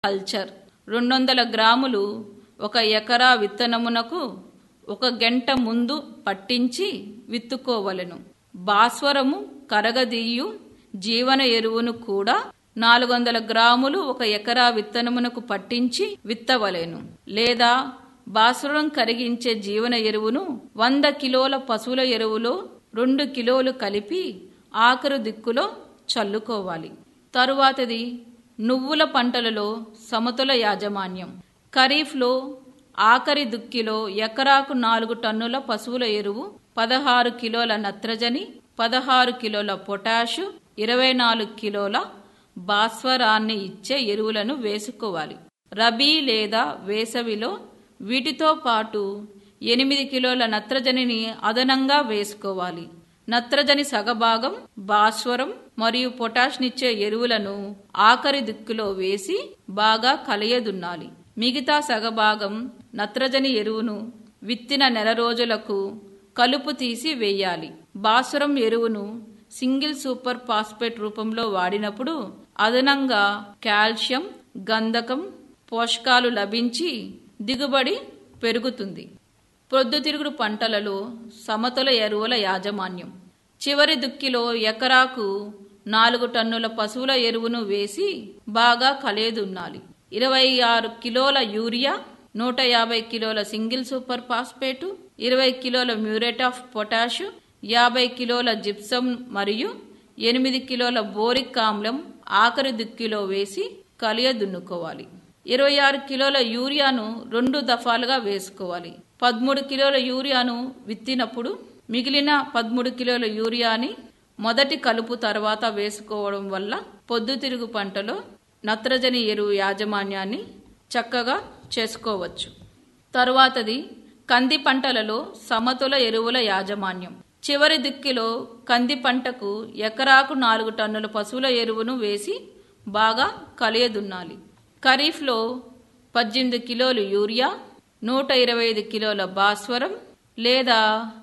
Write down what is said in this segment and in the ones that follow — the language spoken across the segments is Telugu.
కల్చర్ రెండు వందల గ్రాములు ఒక ఎకరా విత్తనమునకు ఒక గంట ముందు పట్టించి విత్తుకోవలెను భాస్వరము కరగదీయు జీవన ఎరువును కూడా నాలుగు వందల గ్రాములు ఒక ఎకరా విత్తనమునకు పట్టించి విత్తవలెను లేదా భాస్వరం కరిగించే జీవన ఎరువును వంద కిలోల పశువుల ఎరువులో రెండు కిలోలు కలిపి ఆఖరు దిక్కులో చల్లుకోవాలి తరువాతది నువ్వుల పంటలలో సమతుల యాజమాన్యం ఖరీఫ్లో ఆఖరి దుక్కిలో ఎకరాకు నాలుగు టన్నుల పశువుల ఎరువు పదహారు కిలోల నత్రజని పదహారు కిలోల పొటాషు ఇరవై నాలుగు కిలోల భాస్వరాన్ని ఇచ్చే ఎరువులను వేసుకోవాలి రబీ లేదా వేసవిలో వీటితో పాటు ఎనిమిది కిలోల నత్రజనిని అదనంగా వేసుకోవాలి నత్రజని సగభాగం భాస్వరం మరియు పొటాష్నిచ్చే ఎరువులను ఆఖరి దిక్కులో వేసి బాగా కలయదున్నాలి మిగతా సగభాగం నత్రజని ఎరువును విత్తిన నెల రోజులకు కలుపు తీసి వేయాలి భాస్వరం ఎరువును సింగిల్ సూపర్ ఫాస్ఫేట్ రూపంలో వాడినప్పుడు అదనంగా కాల్షియం గంధకం పోషకాలు లభించి దిగుబడి పెరుగుతుంది ప్రొద్దుతిరుగుడు పంటలలో సమతుల ఎరువుల యాజమాన్యం చివరి దుక్కిలో ఎకరాకు నాలుగు టన్నుల పశువుల ఎరువును వేసి బాగా కలేదున్నాలి ఇరవై ఆరు కిలోల యూరియా నూట యాభై కిలోల సింగిల్ సూపర్ ఫాస్ఫేటు ఇరవై కిలోల మ్యూరేట్ ఆఫ్ పొటాషు యాభై కిలోల జిప్సం మరియు ఎనిమిది కిలోల బోరిక్ ఆమ్లం ఆఖరి దుక్కిలో వేసి కలియ దున్నుకోవాలి ఇరవై ఆరు కిలోల యూరియాను రెండు దఫాలుగా వేసుకోవాలి పదమూడు కిలోల యూరియాను విత్తినప్పుడు మిగిలిన పదమూడు కిలోల యూరియాని మొదటి కలుపు తర్వాత వేసుకోవడం వల్ల పొద్దుతిరుగు పంటలో నత్రజని ఎరువు యాజమాన్యాన్ని చక్కగా చేసుకోవచ్చు తరువాతది కంది పంటలలో సమతుల ఎరువుల యాజమాన్యం చివరి దిక్కులో కంది పంటకు ఎకరాకు నాలుగు టన్నుల పశువుల ఎరువును వేసి బాగా కలియదున్నాలి ఖరీఫ్లో పద్దెనిమిది కిలోలు యూరియా నూట ఇరవై ఐదు కిలోల భాస్వరం లేదా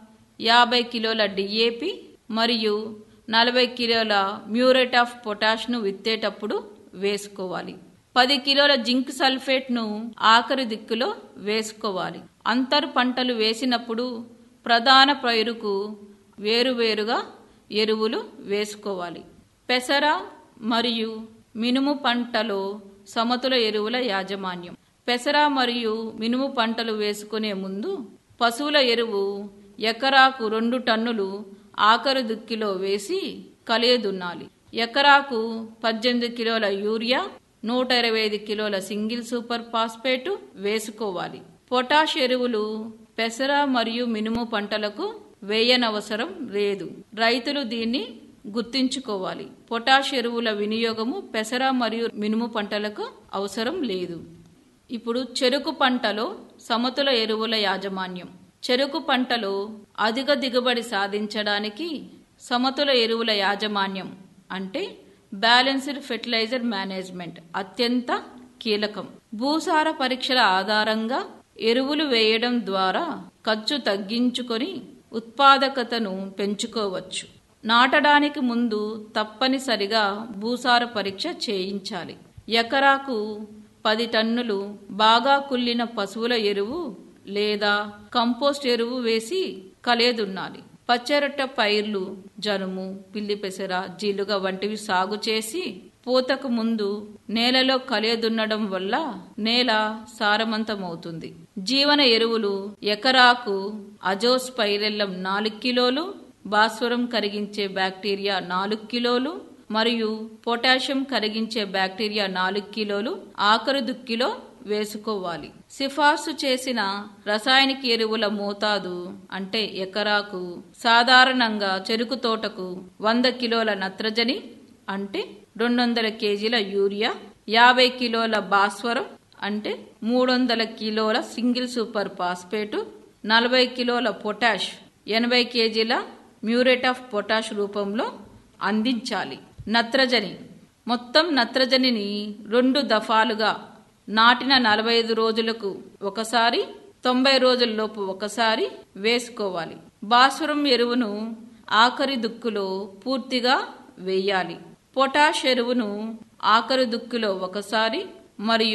యాభై కిలోల డిఏపి మరియు నలభై కిలోల మ్యూరేట్ ఆఫ్ పొటాష్ను విత్తేటప్పుడు వేసుకోవాలి పది కిలోల జింక్ సల్ఫేట్ను ఆఖరి దిక్కులో వేసుకోవాలి అంతర్ పంటలు వేసినప్పుడు ప్రధాన పైరుకు వేరువేరుగా ఎరువులు వేసుకోవాలి పెసర మరియు మినుము పంటలో సమతుల ఎరువుల యాజమాన్యం పెసర మరియు మినుము పంటలు వేసుకునే ముందు పశువుల ఎరువు ఎకరాకు రెండు టన్నులు ఆఖరు దుక్కిలో వేసి కలియదున్నాలి ఎకరాకు పద్దెనిమిది కిలోల యూరియా నూట ఇరవై ఐదు కిలోల సింగిల్ సూపర్ ఫాస్ఫేటు వేసుకోవాలి పొటాష్ ఎరువులు పెసర మరియు మినుము పంటలకు వేయనవసరం లేదు రైతులు దీన్ని గుర్తించుకోవాలి పొటాష్ ఎరువుల వినియోగము పెసర మరియు మినుము పంటలకు అవసరం లేదు ఇప్పుడు చెరుకు పంటలో సమతుల ఎరువుల యాజమాన్యం చెరుకు పంటలో అధిక దిగుబడి సాధించడానికి సమతుల ఎరువుల యాజమాన్యం అంటే బ్యాలెన్స్డ్ ఫెర్టిలైజర్ మేనేజ్మెంట్ అత్యంత కీలకం భూసార పరీక్షల ఆధారంగా ఎరువులు వేయడం ద్వారా ఖర్చు తగ్గించుకొని ఉత్పాదకతను పెంచుకోవచ్చు నాటడానికి ముందు తప్పనిసరిగా భూసార పరీక్ష చేయించాలి ఎకరాకు పది టన్నులు బాగా కుళ్ళిన పశువుల ఎరువు లేదా కంపోస్ట్ ఎరువు వేసి కలేదున్నాలి పచ్చరొట్ట పైర్లు జనుము పిల్లి పెసర జీలుగ వంటివి సాగు చేసి పూతకు ముందు నేలలో కలియదున్నడం వల్ల నేల సారవంతమవుతుంది జీవన ఎరువులు ఎకరాకు అజోస్ పైరెల్లం నాలుగు కిలోలు భాస్వరం కరిగించే బ్యాక్టీరియా నాలుగు కిలోలు మరియు పొటాషియం కరిగించే బ్యాక్టీరియా నాలుగు కిలోలు ఆఖరు దుక్కిలో వేసుకోవాలి సిఫార్సు చేసిన రసాయనిక ఎరువుల మోతాదు అంటే ఎకరాకు సాధారణంగా చెరుకు తోటకు వంద కిలోల నత్రజని అంటే రెండు వందల కేజీల యూరియా యాభై కిలోల భాస్వరం అంటే మూడు వందల కిలోల సింగిల్ సూపర్ ఫాస్ఫేటు నలభై కిలోల పొటాష్ ఎనభై కేజీల మ్యూరేట్ ఆఫ్ పొటాష్ రూపంలో అందించాలి నత్రజని మొత్తం నత్రజనిని రెండు దఫాలుగా నాటిన నలభై ఐదు రోజులకు ఒకసారి తొంభై రోజుల్లోపు ఒకసారి వేసుకోవాలి భాస్వరం ఎరువును ఆఖరి దుక్కులో పూర్తిగా వేయాలి పొటాష్ ఎరువును ఆఖరి దుక్కులో ఒకసారి మరియు